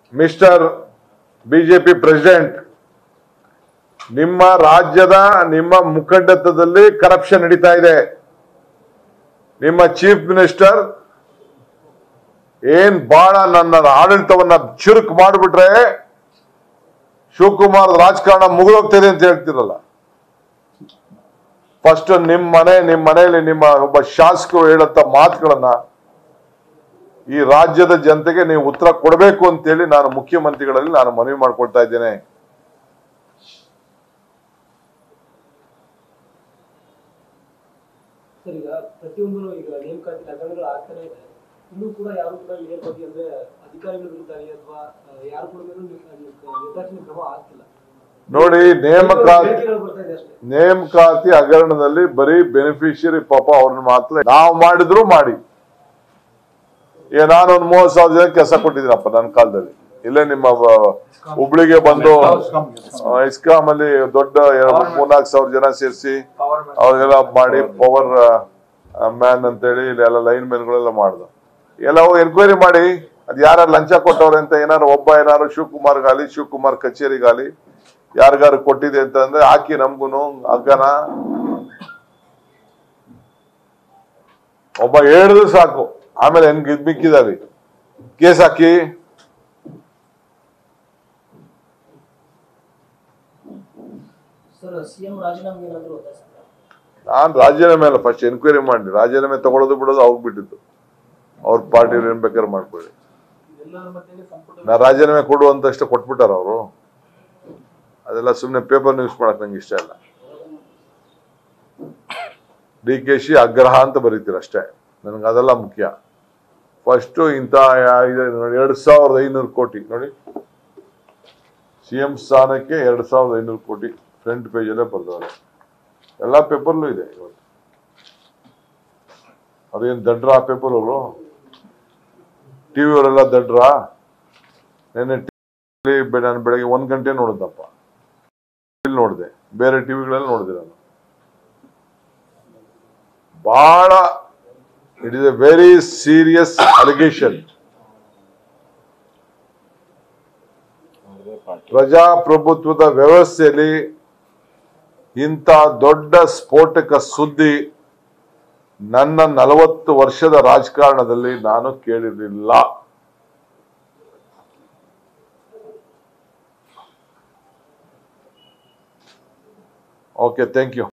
mister BJP president ನಿಮ್ಮ ರಾಜ್ಯದ ನಿಮ್ಮ ಮುಖಂಡತ್ವದಲ್ಲಿ ಕರಪ್ಷನ್ ನಡೀತಾ ಇದೆ ನಿಮ್ಮ ಚೀಫ್ ಮಿನಿಸ್ಟರ್ ಏನ್ ಬಹಳ ನನ್ನ ಆಡಳಿತವನ್ನ ಚುರುಕು ಮಾಡಿಬಿಟ್ರೆ ಶಿವಕುಮಾರ್ ರಾಜಕಾರಣ ಮುಗಿದೋಗ್ತಿದೆ ಅಂತ ಹೇಳ್ತಿರಲ್ಲ ಫಸ್ಟ್ ನಿಮ್ ಮನೆ ನಿಮ್ ಮನೆಯಲ್ಲಿ ನಿಮ್ಮ ಒಬ್ಬ ಶಾಸಕರು ಹೇಳಂತ ಮಾತುಗಳನ್ನ ಈ ರಾಜ್ಯದ ಜನತೆಗೆ ನೀವು ಉತ್ತರ ಕೊಡಬೇಕು ಅಂತೇಳಿ ನಾನು ಮುಖ್ಯಮಂತ್ರಿಗಳಲ್ಲಿ ನಾನು ಮನವಿ ಮಾಡ್ಕೊಳ್ತಾ ಇದ್ದೇನೆ ಸರ್ ಈಗ ಪ್ರತಿಯೊಂದು ಈಗ ನೇಮಕಾತಿ ಹಗರಣಗಳು ಆಗ್ತಾನೆ ಇದೆ ಇನ್ನೂ ಕೂಡ ಯಾರು ಕೂಡ ಇದೇ ಬಗ್ಗೆ ಅಂದ್ರೆ ಅಧಿಕಾರಿಗಳ ವಿರುದ್ಧ ಆಗಲಿ ಅಥವಾ ಯಾರು ಕೂಡ ಮೇಲೂ ನಿ- ನಿ- ನಿರ್ದಾಕ್ಷಿಣ್ಯ ಕ್ರಮ ಆಗ್ತಿಲ್ಲ ನೋಡಿ ನೇಮಕಾತಿ ಹೇಳಿಕೆಗಳು ಬರ್ತಾ ಇದೆ ಅಷ್ಟೇ ನೇಮಕಾತಿ ಹಗರಣದಲ್ಲಿ ಬರೀ ಬೆನಿಫಿಷಿಯರಿ ಪಾಪ ಅವ್ರನ್ನ ಮಾತ್ರ ನಾವು ಮಾಡಿದ್ರು ಮಾಡಿ ಈಗ ನಾನು ಒಂದು ಮೂವತ್ ಸಾವಿರ ಜನ ಕೆಲಸ ಕೊಟ್ಟಿದ್ದೀನಪ್ಪ ನನ್ನ ಕಾಲದಲ್ಲಿ ಇಲ್ಲೇ ನಿಮ್ಮ ಬ- ಹುಬ್ಳಿಗೆ ಬಂದು ಇಸ್ಕಾಂ ಅಲ್ಲಿ ದೊಡ್ಡ ಎರಡು ಮೂರ್ನಾಲ್ಕು ಸಾವಿರ ಜನ ಸೇರಿಸಿ ಅವ್ರಿಗೆಲ್ಲ ಮಾಡಿ ಪವರ್ ಮ್ಯಾನ್ ಅಂತೇಳಿ ಇಲ್ಲೆಲ್ಲ ಲೈನ್ ಮ್ಯಾನ್ಗಳೆಲ್ಲ ಮಾಡ್ದು ಎಲ್ಲ ಎನ್ಕ್ವೈರಿ ಮಾಡಿ ಅದ್ ಯಾರ ಲಂಚ ಕೊಟ್ಟವ್ರೆ ಅಂತ ಏನಾರು ಒಬ್ಬ ಏನಾರು ಶಿವಕುಮಾರ್ಗಾಲಿ ಶಿವಕುಮಾರ್ ಕಚೇರಿಗಾಲಿ ಯಾರಿಗಾರು ಕೊಟ್ಟಿದೆ ಅಂತ ಅಂದ್ರೆ ಹಾಕಿ ನಮ್ಗುನು ಹಗ್ಗನ ಒಬ್ಬ ಹೇಳಿದ್ರು ಸಾಕು ಆಮೇಲೆ ಹೆಂಗ್ ಇದ್ ಮಿಕ್ಕಿದಾವೆ ಕೇಸ್ ಹಾಕಿ ಸರ್ ಸಿಎಂ ರಾಜೀನಾಮೆ ಏನಾದ್ರು ಹೋದ ಸರ್ ನಾನ್ ರಾಜೀನಾಮೆ ಅಲ್ಲ ಫಸ್ಟ್ ಎನ್ಕ್ವೈರಿ ಮಾಡಿ ರಾಜೀನಾಮೆ ತಗೊಳ್ಳೋದು ಬಿಡೋದು ಅವ್ರಿಗೆ ಬಿಟ್ಟಿದ್ದು ಅವ್ರ ಪಾರ್ಟಿ ಏನ್ ಬೇಕಾದ್ರೆ ಮಾಡ್ಕೊಳ್ಳಿ ಎಲ್ಲರ ಮಧ್ಯೆ ಸಂಪುಟ ನಾ ರಾಜೀನಾಮೆ ಕೊಡುವಂತಷ್ಟು ಕೊಟ್ಬಿಟ್ಟಾರ ಅವರು ಅದೆಲ್ಲ ಸುಮ್ಮನೆ ಪೇಪರ್ ನ್ಯೂಸ್ ಮಾಡಕ್ ನಂಗೆ ಇಷ್ಟ ಇಲ್ಲ ಡಿ ಕೆ ಶಿ ಆಗ್ರಹ ಅಂತ ಬರೀತೀರ ಅಷ್ಟೇ ನನಗೆ ಅದೆಲ್ಲ ಮುಖ್ಯ ಫಸ್ಟ್ ಇಂಥ ಯಾ- ಇದೆ ನೋಡಿ ಎರಡ್ ಸಾವಿರದ ಐನೂರು ಕೋಟಿ ನೋಡಿ ಸಿ ಎಂ ಸ್ಥಾನಕ್ಕೆ ಎರಡ್ ಸಾವಿರದ ಐನೂರು ಕೋಟಿ ಫ್ರಂಟ್ ಪೇಜ್ ಅಲ್ಲೇ ಬರ್ದವ್ರೆ ಎಲ್ಲಾ ಪೇಪರ್ಲೂ ಇದೆ ಇವತ್ತು ಅದೇನ್ ದಡ್ರ ಆ ಪೇಪರ್ ಅವರು ಟಿವಿ ಅವರೆಲ್ಲ ದಡ್ರ ನೆನ್ನೆ ಟಿವಿ ನಾನು ಬೆಳಗ್ಗೆ ಒಂದ್ ಗಂಟೆ ನೋಡಿದ್ದಪ್ಪ ಇಲ್ಲಿ ನೋಡಿದೆ ಬೇರೆ ಟಿವಿಗಳಲ್ಲಿ ನೋಡಿದೆ ನಾನು ಬಹಳ it is a very serious allegation ಪ್ರಜಾಪ್ರಭುತ್ವದ ವ್ಯವಸ್ಥೆಯಲ್ಲಿ ಇಂಥ ದೊಡ್ಡ ಸ್ಫೋಟಕ ಸುದ್ದಿ ನನ್ನ ನಲವತ್ತು ವರ್ಷದ ರಾಜಕಾರಣದಲ್ಲಿ ನಾನು ಕೇಳಿರಲಿಲ್ಲ ಓಕೆ ಥ್ಯಾಂಕ್ ಯು